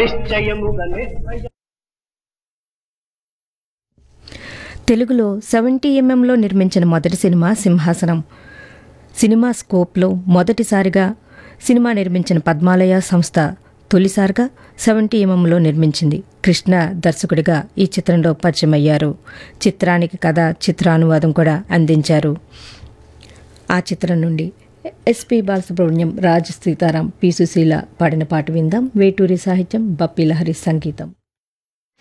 నిశ్చయముగా నిర్భయ తెలుగులో సెవెంటీ ఎంఎంలో నిర్మించిన మొదటి సినిమా సింహాసనం సినిమా స్కోప్లో మొదటిసారిగా సినిమా నిర్మించిన పద్మాలయ సంస్థ తొలిసారిగా సెవెంటీ ఎంఎంలో నిర్మించింది కృష్ణ దర్శకుడిగా ఈ చిత్రంలో పరిచయం అయ్యారు చిత్రానికి కథ చిత్రానువాదం కూడా అందించారు ఆ చిత్రం నుండి ఎస్పి బాలసుబ్రహ్మణ్యం రాజ్ సీతారాం పి సుశీల పాడిన పాట విందాం వేటూరి సాహిత్యం బప్పి లహరి సంగీతం